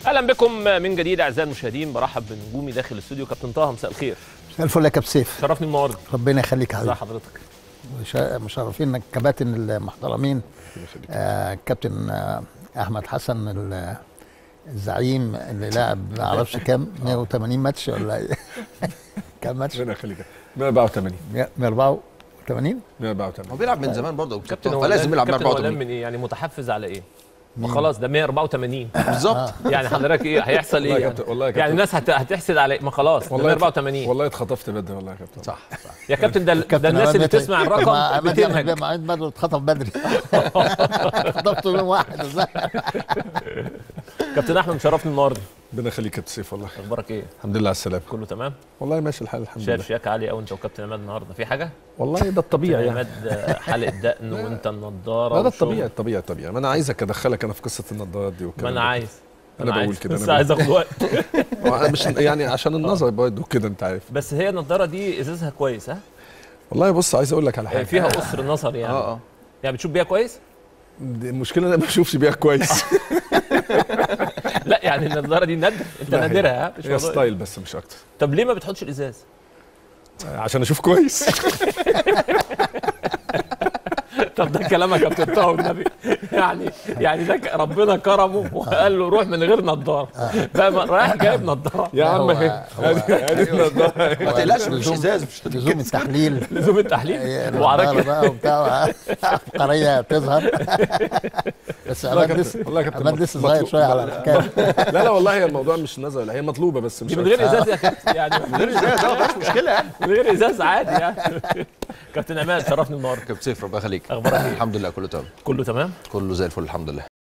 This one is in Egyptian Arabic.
اهلا بكم من جديد اعزائي المشاهدين برحب بنجومي داخل الاستوديو كابتن طه مساء الخير مساء الفل يا كابتن سيف شرفني النهارده ربنا يخليك يا ازي حبيبي حضرتك مشا- مشرفين الكباتن المحترمين آه كابتن آه احمد حسن ال- الزعيم اللي لعب ما اعرفش كام 180 ماتش ولا إيه؟ كام ماتش ربنا يخليك 184 184 هو 184 بيلعب من زمان برضه كابتن هو فلازم يلعب كابتن هو 184 من ايه يعني متحفز على ايه ما خلاص ده 184 بالظبط يعني حضرتك ايه هيحصل والله ايه يا يعني, كابتن- والله يا يعني كابتن. الناس هت... هتحسد على ما خلاص ده والله 184 والله اتخطفت بدري والله يا كابتن صح يا كابتن ده, ده كابتن الناس عماد اللي متعب. تسمع ما الرقم عماد بتنهج يعمل- ما عماد بدر اتخطف بدري خطفته يوم واحد ازاي كابتن احمد مشرفني النهارده ربنا يخليك يا كابتن سيف والله اخبارك ايه الحمد لله على السلامه كله تمام والله ماشي الحال الحمد شايف لله شياكه عاليه قوي انت وكابتن عماد النهارده في حاجه والله ده الطبيعي يعني عماد حلق دقن وانت النضاره لا ده والشغل. الطبيعي الطبيعي الطبيعي ما انا عايزك ادخلك انا في قصه النظارات دي ما والكلام انا ده. عايز أنا بقول عايز، كده، أنا بس بقول. عايز اخد وقت هو أنا مش يعني عشان النظر برضه كده انت عارف بس هي النضاره دي ازازها كويس ها والله بص عايز اقول لك على حاجه فيها قصر نظر يعني اه اه يعني بتشوف بيها كويس دي المشكله انا ما بشوفش بيها كويس لا يعني النضاره دي نادر انت لا، هي- نادرها ها مش هي موضوع- ستايل بس مش اكتر طب ليه ما بتحطش الازاز عشان اشوف كويس طب ده كلامك يا كابتن طه والنبي يعني يعني ده ك- ربنا كرمه وقال له روح من غير نضاره فاهم رايح جايب نضاره يا عم هو- اهي هو- ادي ادي النظاره ما تقلقش مش لزوم- ازاز مش لزوم التحليل لزوم التحليل النضارة وعراك بقى وبتاع عبقريه تظهر بس والله يا عماد كابتن- لسه والله يا كابتن عماد لسه صغير مطلوب- شويه على الحكايه لا لا والله هي الموضوع مش نظر لا هي مطلوبه بس مش دي من أكتر. غير ازاز يا كابتن يعني من غير ازاز اه مش مشكله يعني من غير ازاز عادي يعني كابتن عماد شرفني النهارده كابتن سيف ربنا يخليك أخبارك إيه؟ الحمد لله كله تمام كله تمام كله زي الفل الحمد لله